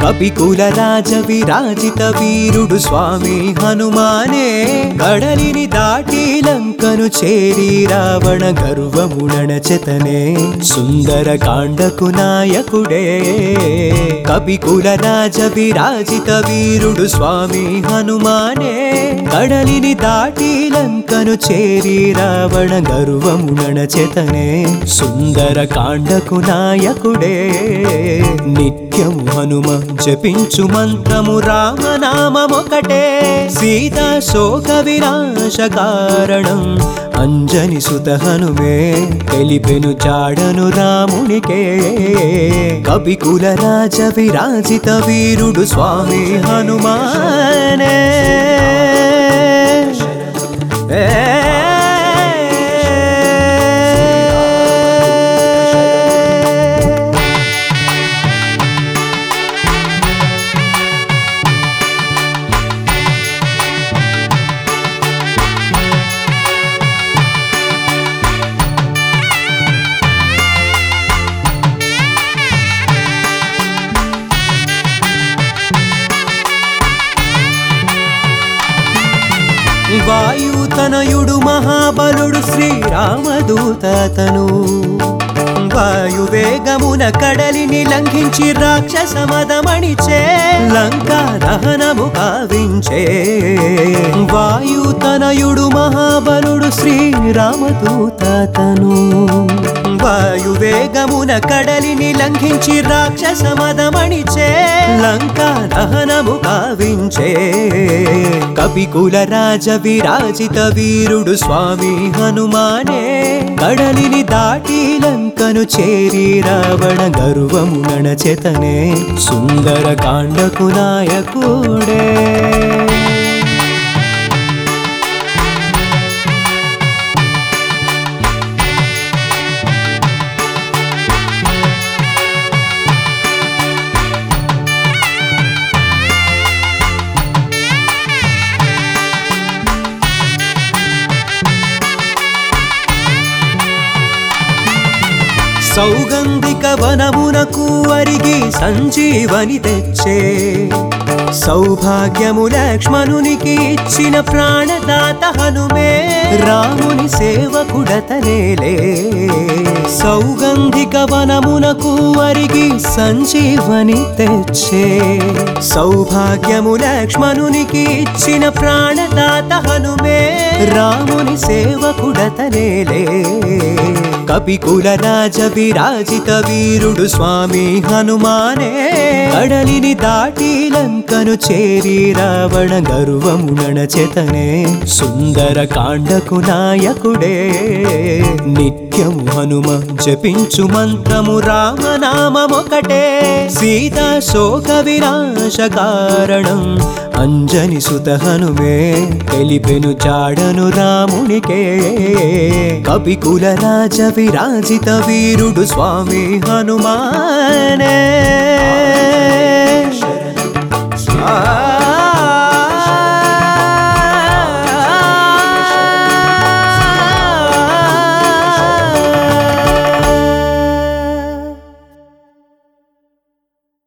కపికుల రాజ విరాజిత వీరుడు స్వామి హనుమానే కడలిని దాటి లంకను చేరి రావణ గర్వముణచెతనే సుందర కాండకు నాయకుడే కపికుల రాజ విరాజిత వీరుడు స్వామి హనుమానే కడలిని దాటి లంకను చేరి రావణ గర్వముణచెతనే సుందర కాండకు నాయకుడే నిత్యము హనుమ జపించు మంత్రము రామనామమొకటే సీతా శోక వినాశ కారణం అంజని సుత హనుమే తెలిపెను చాడను రామునికే కవికుల రాజ విరాజిత వీరుడు స్వామి హనుమానే ఏ వాయుతనయుడు మహాబలుడు శ్రీరామదూతను వాయువేగమున కడలిని లంఘించి రాక్షస మదమణిచే లంకా దహనము కావించే వాయుతనయుడు మహాబలుడు శ్రీరామదూతను వాయువేగమున కడలిని లంఘించి రాక్షస మదమణిచే లంకా దహనము కావించే కపికుల రాజ విరాజిత వీరుడు స్వామి హనుమానే కడలిని దాటి లంకను చేరి రావణ గర్వము నడచెతనే సుందర కాండకు నాయకుడే సౌగంధిక వనమునకు అరిగి సంజీవని తెచ్చే సౌభాగ్యము లక్ష్మణునికి ఇచ్చిన ప్రాణదాత హనుమే రాముని సేవకుడతనేలే సౌగంధిక వనమునకు అరిగి సంజీవని తెచ్చే సౌభాగ్యము లక్ష్మణునికి ఇచ్చిన ప్రాణదాత హనుమే రాముని సేవకుడతనేలే కపికుల రాజ విరాజిత వీరుడు స్వామి హనుమానే కడలిని దాటి లంకను చేరి రావణ గర్వము నడచెతనే సుందర కాండకు నాయకుడే నిత్యము హనుమ జపించు మంత్రము రామనామమొకటే సీతా శోక వినాశ కారణం అంజని సుత హనుమే తెలిపెను చాడను రామునికే కపికుల రాజ విరాజిత వీరుడు స్వామి హనుమానే